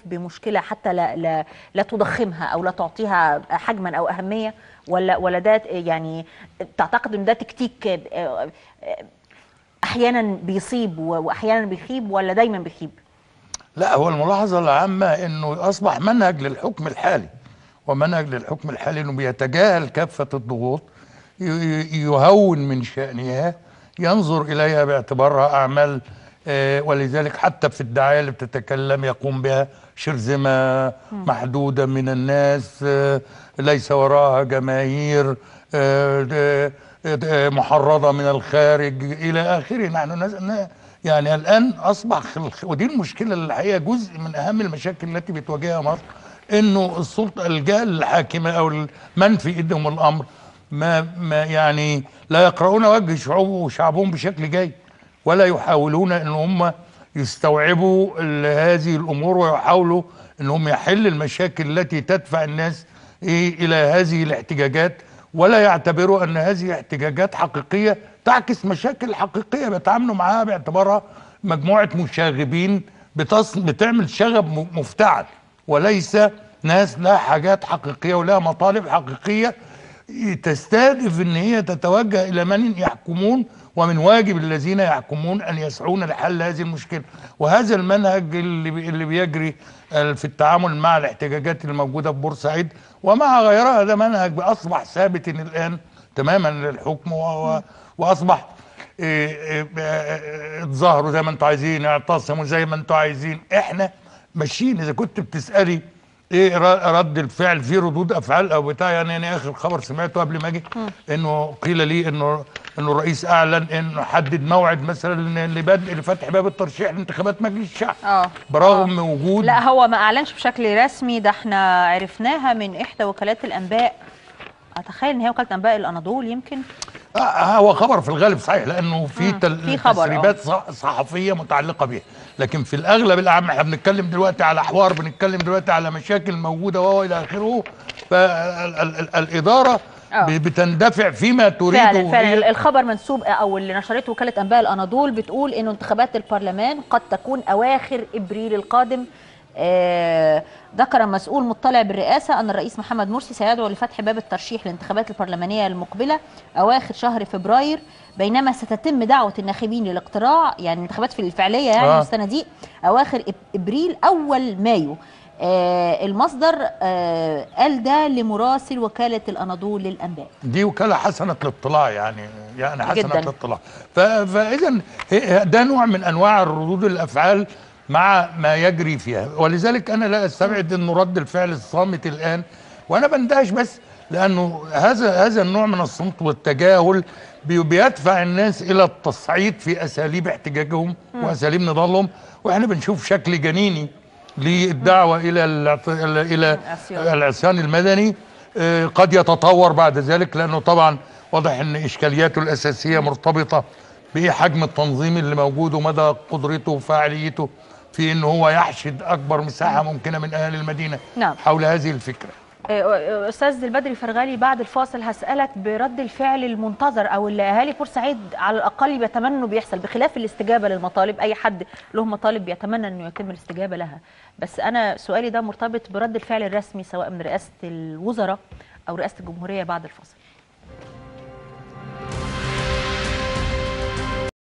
بمشكله حتى لا لا, لا تضخمها او لا تعطيها حجما او اهميه ولا ولا ده يعني تعتقد ان ده تكتيك آه، آه، احيانا بيصيب و- واحيانا بيخيب ولا دايما بيخيب لا هو الملاحظة العامة انه اصبح منهج للحكم الحالي ومنهج للحكم الحالي انه بيتجاهل كافة الضغوط ي- ي- يهون من شأنها ينظر اليها باعتبارها اعمال آه، ولذلك حتى في الدعاية اللي بتتكلم يقوم بها شرذمة محدودة من الناس آه، ليس وراءها جماهير آه، آه، آه، محرضة من الخارج إلى آخره نحن نز- ن- يعني الآن أصبح خل- ودي المشكلة اللي الحقيقة جزء من أهم المشاكل التي بتواجهها مصر إنه السلطة الجهة الحاكمة أو من في إيدهم الأمر ما, ما يعني لا يقرؤون وجه شعوب وشعبهم بشكل جيد ولا يحاولون ان هم يستوعبوا ال- هذه الامور ويحاولوا ان هم يحل المشاكل التي تدفع الناس إيه الى هذه الاحتجاجات ولا يعتبروا ان هذه احتجاجات حقيقيه تعكس مشاكل حقيقيه بيتعاملوا معاها باعتبارها مجموعه مشاغبين بتص... بتعمل شغب م- مفتعل وليس ناس لها حاجات حقيقيه ولها مطالب حقيقيه تستهدف ان هي تتوجه الى من يحكمون ومن واجب الذين يحكمون ان يسعون لحل هذه المشكله وهذا المنهج اللي بي- اللي بيجري آه، في التعامل مع الاحتجاجات الموجوده في بورسعيد ومع غيرها ده منهج اصبح ثابت الان تماما للحكم و- و- واصبح إيه، إيه، آه، اتظاهروا زي ما انتوا عايزين اعتصموا زي ما انتوا عايزين احنا ماشيين اذا كنت بتسالي ايه ر- رد الفعل في ردود افعال او بتاع يعني انا اخر خبر سمعته قبل ما اجي انه قيل لي انه انه الرئيس اعلن انه حدد موعد مثلا لبدء لفتح باب الترشيح لانتخابات مجلس الشعب اه برغم وجود لا هو ما اعلنش بشكل رسمي ده احنا عرفناها من احدى وكالات الانباء اتخيل ان هي وكاله انباء الاناضول يمكن آه هو خبر في الغالب صحيح لانه في مم، تل... في خبر، آه. تسريبات صح... صحفيه متعلقه بها لكن في الاغلب الاعم احنا بنتكلم دلوقتي على حوار بنتكلم دلوقتي على مشاكل موجوده وهو الى اخره فالاداره آه. بتندفع فيما تريده فعلا فعلا هي- الخبر منسوب او اللي نشرته وكاله انباء الاناضول بتقول انه انتخابات البرلمان قد تكون اواخر ابريل القادم آه، ذكر مسؤول مطلع بالرئاسه ان الرئيس محمد مرسي سيدعو لفتح باب الترشيح للانتخابات البرلمانيه المقبله اواخر شهر فبراير بينما ستتم دعوه الناخبين للاقتراع يعني الانتخابات في الفعليه يعني آه. الصناديق اواخر إب- ابريل اول مايو آه، المصدر آه، قال ده لمراسل وكاله الاناضول للانباء دي وكاله حسنه الاطلاع يعني يعني حسنه جداً. الاطلاع ف- فاذا هي- ده نوع من انواع الردود الافعال مع ما يجري فيها ولذلك انا لا استبعد انه رد الفعل الصامت الان وانا بندهش بس لانه هذا هذا النوع من الصمت والتجاهل بي- بيدفع الناس الى التصعيد في اساليب احتجاجهم واساليب نضالهم واحنا بنشوف شكل جنيني للدعوه الى الاعت- الى العصيان. العصيان المدني آه، قد يتطور بعد ذلك لانه طبعا واضح ان اشكالياته الاساسيه مرتبطه بايه حجم التنظيم اللي موجود ومدى قدرته وفاعليته في ان هو يحشد اكبر مساحه ممكنه من اهل المدينه نعم. حول هذه الفكره آه، استاذ البدري فرغالي بعد الفاصل هسالك برد الفعل المنتظر او اللي اهالي بورسعيد على الاقل بيتمنوا انه بيحصل بخلاف الاستجابه للمطالب اي حد له مطالب بيتمنى انه يتم الاستجابه لها بس انا سؤالي ده مرتبط برد الفعل الرسمي سواء من رئاسه الوزراء او رئاسه الجمهوريه بعد الفاصل